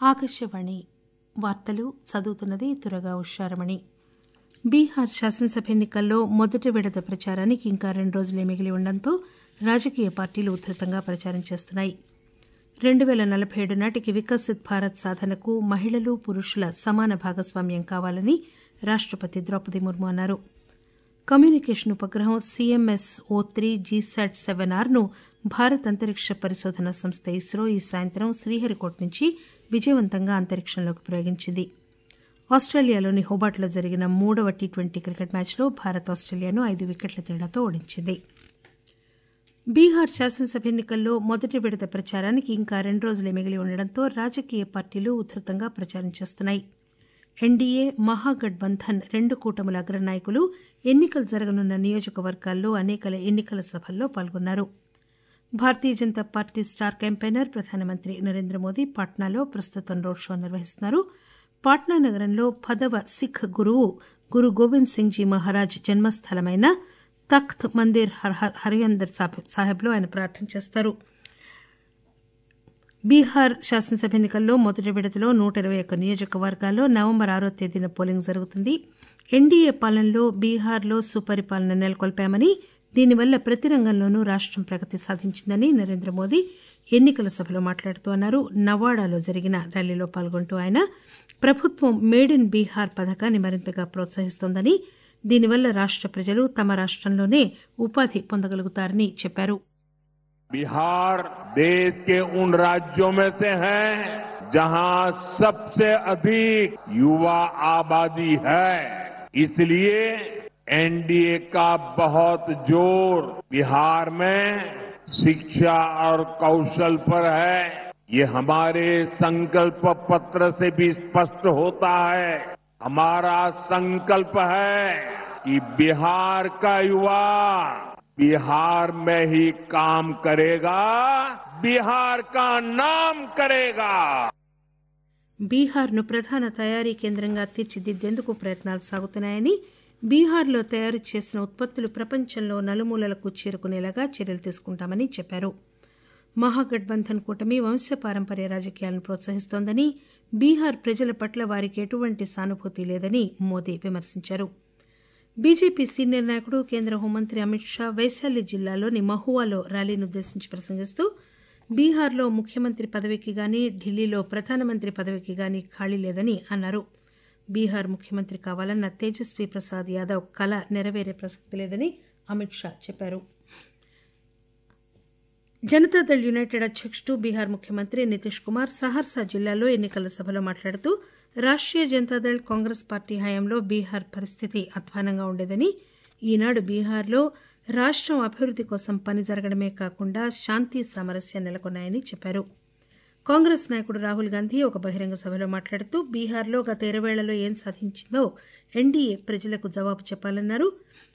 ఆకాశవాణి వార్తలు చదువుతున్నది తురగా ఉషారమణి బీహార్ శాసనసభ ఎన్నికల్లో మొదటి విడత ప్రచారానికి ఇంకా రెండు రోజులే మిగిలి ఉండడంతో రాజకీయ పార్టీలు ఉధృతంగా ప్రచారం చేస్తున్నాయి రెండు పేల నలభై ఏడు నాటికి వికసిత్ భారత్ సాధనకు మహిళలు పురుషుల సమాన భాగస్వామ్యం కావాలని రాష్టపతి ద్రౌపది ముర్ము అన్నారు కమ్యూనికేషన్ ఉపగ్రహం CMS O three GSAT seven ఆర్ను భారత్ అంతరిక్ష పరిశోధన సంస్థ ఇస్రో ఈ సాయంత్రం శ్రీహరికోట నుంచి విజయవంతంగా అంతరిక్షంలోకి ప్రయోగించింది ఆస్టేలియాలోని హోబార్ట్లో జరిగిన మూడవ టీ ట్వంటీ క్రికెట్ మ్యాచ్లో భారత్ ఆస్టేలియాను ఐదు వికెట్ల తేడాతో ఓడించింది బీహార్ శాసనసభ ఎన్నికల్లో మొదటి విడత ప్రచారానికి ఇంకా రెండు రోజులే మిగిలి ఉండడంతో రాజకీయ పార్టీలు ఉధృతంగా ప్రచారం చేస్తున్నాయి ఎన్డీఏ మహాగఠబంధన్ రెండు కూటముల అగ్రనాయకులు ఎన్నికలు జరగనున్న నియోజకవర్గాల్లో అనేక ఎన్నికల సభల్లో పాల్గొన్నారు Bharatiya Janata party star campaigner ప్రధానమంత్రి నరేంద్ర మోదీ పాట్నాలో ప్రస్తుతం రోడ్ షో నిర్వహిస్తున్నారు పాట్నా నగరంలో పదవ సిఖ్ గురువు గురు గోవింద్ సింగ్ జీ మహారాజ్ జన్మస్థలమైన తఖ్త్ మందిర్ హరియందర్ సాహెబ్లో ఆయన ప్రార్థన చేస్తారు బీహార్ శాసనసభ ఎన్నికల్లో మొదటి విడతలో నూట ఇరవై ఒక్క నియోజకవర్గాల్లో నవంబర్ ఆరో తేదీన పోలింగ్ జరుగుతుంది ఎన్డీఏ పాలనలో బీహార్లో సుపరిపాలన నెలకొల్పామని దీనివల్ల ప్రతి రంగంలోనూ రాష్టం ప్రగతి సాధించిందని నరేంద్ర మోదీ ఎన్నికల సభలో మాట్లాడుతూ అన్నారు నవాడాలో జరిగిన ర్యాలీలో పాల్గొంటూ ఆయన ప్రభుత్వం మేడ్ ఇన్ బీహార్ పథకాన్ని మరింతగా ప్రోత్సహిస్తోందని దీనివల్ల రాష్ట ప్రజలు తమ రాష్టంలోనే ఉపాధి పొందగలుగుతారని చెప్పారు बिहार देश के उन राज्यों में से है जहां सबसे अधिक युवा आबादी है इसलिए एनडीए का बहुत जोर बिहार में शिक्षा और कौशल पर है ये हमारे संकल्प पत्र से भी स्पष्ट होता है हमारा संकल्प है कि बिहार का युवा बिहार में ही काम करेगा बिहार का नाम करेगा బీహార్ను ప్రధాన తయారీ కేంద్రంగా తీర్చిదిద్దేందుకు ప్రయత్నాలు సాగుతున్నాయని బీహార్లో తయారు చేసిన ఉత్పత్తులు ప్రపంచంలో నలుమూలలకు చేరుకునేలాగా చర్యలు తీసుకుంటామని చెప్పారు మహాగఠబంధన్ కూటమి వంశపారంపర్య రాజకీయాలను ప్రోత్సహిస్తోందని బీహార్ ప్రజల పట్ల వారికి ఎటువంటి సానుభూతి లేదని మోదీ విమర్శించారు బీజేపీ సీనియర్ నాయకుడు కేంద్ర హోంమంత్రి అమిత్ షా వైశాలి జిల్లాలోని మహువాలో ర్యాలీనుద్దేశించి ప్రసంగిస్తూ బీహార్లో ముఖ్యమంత్రి పదవికి గాని ఢిల్లీలో ప్రధానమంత్రి పదవికి గాని ఖాళీ లేదని అన్నారు బీహార్ ముఖ్యమంత్రి కావాలన్న తేజస్వీ ప్రసాద్ యాదవ్ కల నెరవేరే ప్రసక్తి లేదని అమిత్ షా చెప్పారు జనతాదళ్ యునైటెడ్ అధ్యక్షుడు బీహార్ ముఖ్యమంత్రి నితీష్ కుమార్ సహర్సా జిల్లాలో ఎన్నికల సభలో మాట్లాడుతూ రాష్ట్రీయ జనతాదళ్ కాంగ్రెస్ పార్టీ హయాంలో బీహార్ పరిస్థితి అధ్వానంగా ఉండేదని ఈనాడు బీహార్లో రాష్టం అభివృద్ది కోసం పని జరగడమే కాకుండా శాంతి సామరస్యం నెలకొన్నాయని చెప్పారు కాంగ్రెస్ నాయకుడు రాహుల్ గాంధీ ఒక బహిరంగ సభలో మాట్లాడుతూ బీహార్లో గత ఇరవేళ్లలో ఏం సాధించిందో ఎన్డీఏ ప్రజలకు జవాబు చెప్పాలన్నారు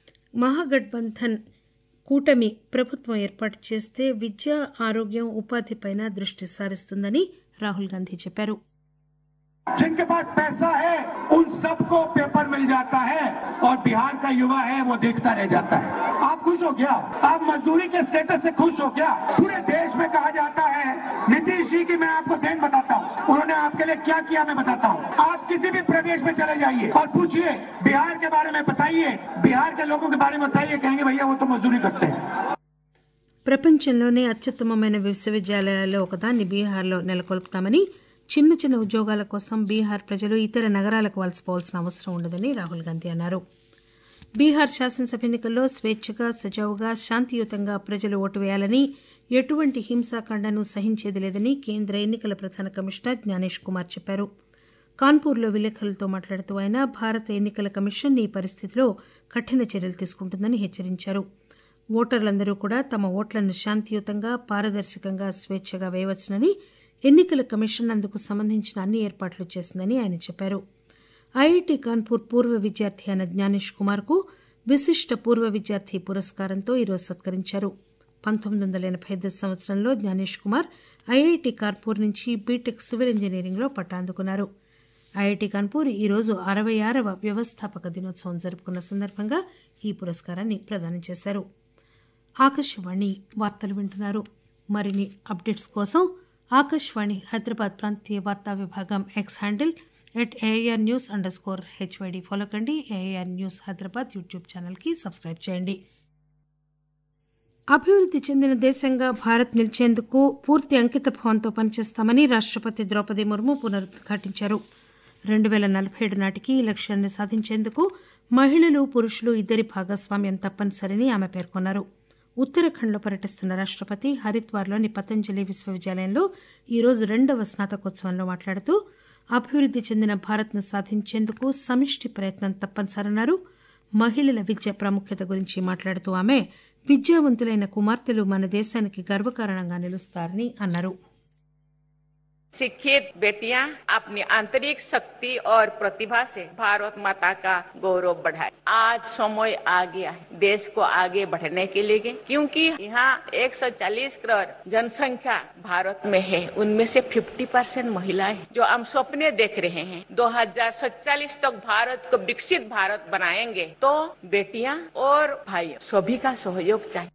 మహాగఠబంధన్ కూటమి ప్రభుత్వం ఏర్పాటు చేస్తే విద్య ఆరోగ్యం ఉపాధిపైన దృష్టి సారిస్తుందని రాహుల్ గాంధీ చెప్పారు जिनके पास पैसा है उन सबको पेपर मिल जाता है और बिहार का युवा है वो देखता रह जाता है आप खुश हो क्या आप मजदूरी के स्टेटस से खुश हो क्या पूरे देश में कहा जाता है नीतीश जी की मैं आपको देन बताता हूँ उन्होंने आपके लिए क्या किया मैं बताता हूँ आप किसी भी प्रदेश में चले जाइए और पूछिए बिहार के बारे में बताइए बिहार के लोगों के बारे में बताइए कहेंगे भैया वो तो मजदूरी करते हैं ప్రపంచంలోనే అత్యుత్తమమైన విశ్వవిద్యాలయాల్లో ఒకదాన్ని బీహార్లో నెలకొల్పుతామని చిన్న చిన్న ఉద్యోగాల కోసం బీహార్ ప్రజలు ఇతర నగరాలకు వలసపోవాల్సిన అవసరం ఉండదని రాహుల్ గాంధీ అన్నారు బీహార్ శాసనసభ ఎన్నికల్లో స్వేచ్ఛగా సజావుగా శాంతియుతంగా ప్రజలు ఓటు వేయాలని ఎటువంటి హింసాకాండను సహించేది లేదని కేంద్ర ఎన్నికల ప్రధాన కమిషనర్ జ్ఞానేష్ కుమార్ చెప్పారు కాన్పూర్లో విలేకరులతో మాట్లాడుతూ ఆయన భారత ఎన్నికల కమిషన్ ఈ పరిస్థితిలో కఠిన చర్యలు తీసుకుంటుందని హెచ్చరించారు ఓటర్లందరూ కూడా తమ ఓట్లను శాంతియుతంగా పారదర్శకంగా స్వేచ్ఛగా వేయవచ్చునని ఎన్నికల కమిషన్ అందుకు సంబంధించిన అన్ని ఏర్పాట్లు చేసిందని ఆయన చెప్పారు ఐఐటి కాన్పూర్ పూర్వ విద్యార్థి అయిన జ్ఞానేష్ కుమార్ కు విశిష్ట పూర్వ విద్యార్థి పురస్కారంతో ఈరోజు సత్కరించారు పంతొమ్మిది వందల ఎనభై ఐదు సంవత్సరంలో జ్ఞానేష్ కుమార్ ఐఐటి కాన్పూర్ నుంచి బీటెక్ సివిల్ ఇంజనీరింగ్లో పట్టా అందుకున్నారు ఐఐటి కాన్పూర్ ఈరోజు అరవై ఆరవ వ్యవస్థాపక దినోత్సవం జరుపుకున్న సందర్భంగా ఈ పురస్కారాన్ని ప్రదానం చేశారు ఆకాశవాణి వార్తలు వింటున్నారు మరిన్ని అప్డేట్స్ కోసం ఆకాశవాణి హైదరాబాద్ ప్రాంతీయ వార్తా విభాగం X handle at AR news underscore HYD follow కండి ఏఆర్ న్యూస్ హైదరాబాద్ యూట్యూబ్ ఛానల్కి సబ్స్క్రైబ్ చేయండి అభివృద్ధి చెందిన దేశంగా భారత్ నిలిచేందుకు పూర్తి అంకిత భావంతో పనిచేస్తామని రాష్టపతి ద్రౌపది ముర్ము పునరుద్ఘాటించారు రెండు పేల నలభై ఏడు నాటికి ఈ లక్ష్యాన్ని సాధించేందుకు మహిళలు పురుషులు ఇద్దరి భాగస్వామ్యం తప్పనిసరని ఆమె పేర్కొన్నారు ఉత్తరాఖండ్లో పర్యటిస్తున్న రాష్టపతి హరిద్వార్లోని పతంజలి విశ్వవిద్యాలయంలో ఈరోజు రెండవ స్నాతకోత్సవంలో మాట్లాడుతూ అభివృద్ధి చెందిన భారత్ను సాధించేందుకు సమిష్టి ప్రయత్నం తప్పనిసరన్నారు మహిళల విద్య ప్రాముఖ్యత గురించి మాట్లాడుతూ ఆమె విద్యావంతులైన కుమార్తెలు మన దేశానికి గర్వకారణంగా నిలుస్తారని అన్నారు शिक्षित बेटियां अपनी आंतरिक शक्ति और प्रतिभा से भारत माता का गौरव बढ़ाए आज समय आ गया है देश को आगे बढ़ने के लिए क्योंकि यहाँ 140 करोड़ जनसंख्या भारत में है उनमें से 50 परसेंट महिलाएं हैं जो हम सपने देख रहे हैं 2047 तक भारत को विकसित भारत बनाएंगे तो बेटियां और भाई सभी का सहयोग चाहिए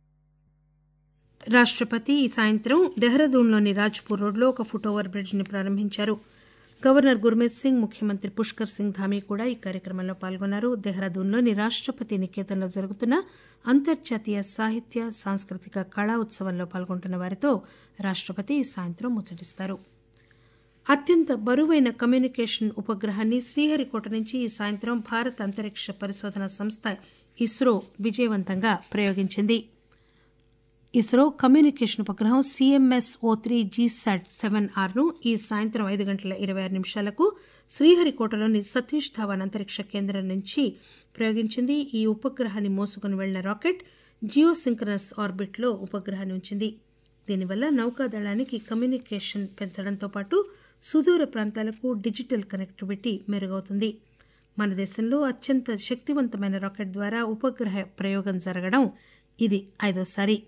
రాష్టపతి ఈ సాయంత్రం దెహ్రాదూన్లోని రాజ్పూర్ రోడ్లో ఒక ఫుట్ ఓవర్ బ్రిడ్జిని ప్రారంభించారు గవర్నర్ గుర్మీత్ సింగ్ ముఖ్యమంత్రి పుష్కర్ సింగ్ ధామీ కూడా ఈ కార్యక్రమంలో పాల్గొన్నారు దెహ్రాదూన్లోని రాష్టపతి నికేతన్లో జరుగుతున్న అంతర్జాతీయ సాహిత్య సాంస్కృతిక కళా ఉత్సవంలో పాల్గొంటున్న వారితో రాష్టపతి ఈ సాయంత్రం ముచ్చటిస్తారు అత్యంత బరువైన కమ్యూనికేషన్ ఉపగ్రహాన్ని శ్రీహరికోట నుంచి ఈ సాయంత్రం భారత అంతరిక్ష పరిశోధన సంస్థ ఇస్రో విజయవంతంగా ప్రయోగించింది ఇస్రో కమ్యూనికేషన్ ఉపగ్రహం CMS O three GSAT seven ఆర్ను ఈ సాయంత్రం ఐదు గంటల ఇరవై ఆరు నిమిషాలకు శ్రీహరికోటలోని సతీష్ ధావన్ అంతరిక్ష కేంద్రం నుంచి ప్రయోగించింది ఈ ఉపగ్రహాన్ని మోసుకుని వెళ్లిన రాకెట్ జియో సింక్రనస్ ఆర్బిట్లో ఉపగ్రహాన్ని ఉంచింది దీనివల్ల నౌకాదళానికి కమ్యూనికేషన్ పెంచడంతో పాటు సుదూర ప్రాంతాలకు డిజిటల్ కనెక్టివిటీ మెరుగవుతుంది మన దేశంలో అత్యంత శక్తివంతమైన రాకెట్ ద్వారా ఉపగ్రహ ప్రయోగం జరగడం ఇది ఐదోసారి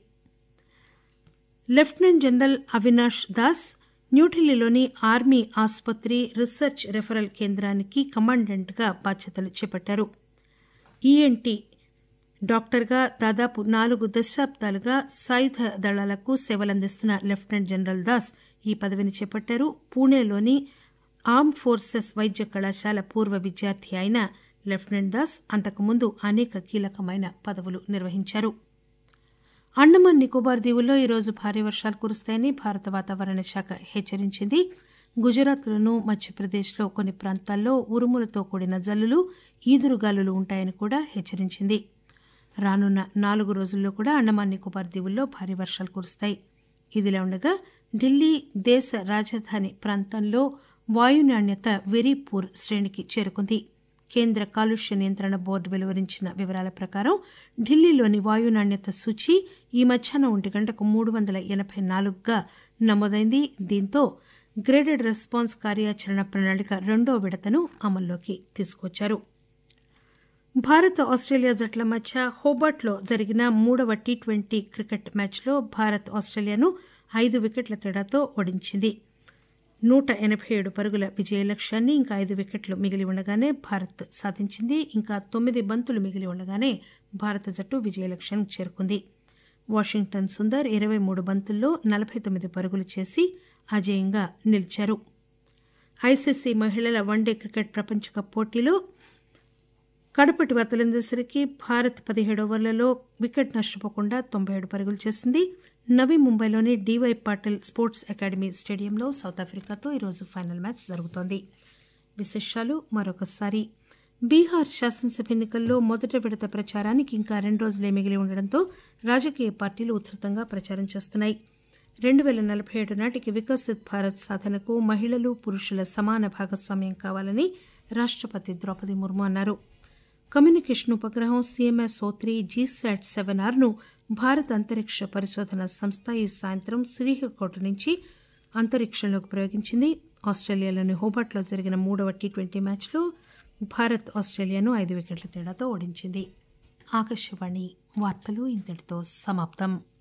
లెఫ్టినెంట్ జనరల్ అవినాష్ దాస్ న్యూఢిల్లీలోని ఆర్మీ ఆసుపత్రి రీసెర్చ్ రెఫరల్ కేంద్రానికి కమాండెంట్గా బాధ్యతలు చేపట్టారు ఈఎన్టీ డాక్టర్గా దాదాపు నాలుగు దశాబ్దాలుగా సాయుధ దళాలకు సేవలందిస్తున్న లెఫ్టినెంట్ జనరల్ దాస్ ఈ పదవిని చేపట్టారు పూణేలోని ఆర్మ్ ఫోర్సెస్ వైద్య కళాశాల పూర్వ విద్యార్థి అయిన లెఫ్టినెంట్ దాస్ అంతకుముందు అనేక కీలకమైన పదవులు నిర్వహించారు అండమాన్ నికోబార్ దీవుల్లో ఈరోజు భారీ వర్షాలు కురుస్తాయని భారత వాతావరణ శాఖ హెచ్చరించింది గుజరాత్లోనూ మధ్యప్రదేశ్లో కొన్ని ప్రాంతాల్లో ఉరుములతో కూడిన జల్లులు ఈదురుగాలులు ఉంటాయని కూడా హెచ్చరించింది రానున్న నాలుగు రోజుల్లో కూడా అండమాన్ నికోబార్ దీవుల్లో భారీ వర్షాలు కురుస్తాయి ఇదిలా ఉండగా ఢిల్లీ దేశ రాజధాని ప్రాంతంలో వాయు నాణ్యత వెరీ పూర్ శ్రేణికి చేరుకుంది కేంద్ర కాలుష్య నియంత్రణ బోర్డు వెలువరించిన వివరాల ప్రకారం ఢిల్లీలోని వాయు నాణ్యత సూచి ఈ మధ్యాహ్నం ఒంటి గంటకు మూడు వందల ఎనభై నాలుగుగా నమోదైంది దీంతో గ్రేడెడ్ రెస్పాన్స్ కార్యాచరణ ప్రణాళిక రెండో విడతను అమల్లోకి తీసుకొచ్చారు భారత్ ఆస్ట్రేలియా జట్ల మధ్య హోబర్ట్లో జరిగిన మూడవ టీ ట్వంటీ క్రికెట్ మ్యాచ్లో భారత్ ఆస్ట్రేలియాను ఐదు వికెట్ల తేడాతో ఓడించింది నూట ఎనభై ఏడు పరుగుల విజయ లక్ష్యాన్ని ఇంకా ఐదు వికెట్లు మిగిలి ఉండగానే భారత్ సాధించింది ఇంకా తొమ్మిది బంతులు మిగిలి ఉండగానే భారత జట్టు విజయ లక్ష్యానికి చేరుకుంది వాషింగ్టన్ సుందర్ ఇరవై మూడు బంతుల్లో నలభై తొమ్మిది పరుగులు చేసి అజేయంగా నిలిచారు ఐసీసీ మహిళల వన్డే క్రికెట్ ప్రపంచ కప్ పోటీలో కడపటి వతలందేసరికి భారత్ పదిహేడు ఓవర్లలో వికెట్ నష్టపోకుండా తొంభై ఏడు పరుగులు చేసింది నవీ ముంబైలోని డీవై పాటిల్ స్పోర్ట్స్ అకాడమీ స్టేడియంలో సౌత్ ఆఫ్రికాతో ఈరోజు ఫైనల్ మ్యాచ్ జరుగుతోంది విశేషాలు మరొకసారి బీహార్ శాసనసభ ఎన్నికల్లో మొదటి విడత ప్రచారానికి ఇంకా రెండు రోజులే మిగిలి ఉండడంతో రాజకీయ పార్టీలు ఉధృతంగా ప్రచారం చేస్తున్నాయి రెండు పేల నలభై ఏడు నాటికి వికసిత్ భారత్ సాధనకు మహిళలు పురుషుల సమాన భాగస్వామ్యం కావాలని రాష్టపతి ద్రౌపది ముర్ము అన్నారు కమ్యూనికేషన్ ఉపగ్రహం CMS O three GSAT seven ఆర్ను భారత అంతరిక్ష పరిశోధన సంస్థ ఈ సాయంత్రం శ్రీహరికోట నుంచి అంతరిక్షంలోకి ప్రయోగించింది ఆస్ట్రేలియాలోని హోబర్ట్లో జరిగిన మూడవ టీ ట్వంటీ మ్యాచ్లో భారత్ ఆస్ట్రేలియాను ఐదు వికెట్ల తేడాతో ఓడించింది ఆకాశవాణి వార్తలు ఇంతటితో సమాప్తం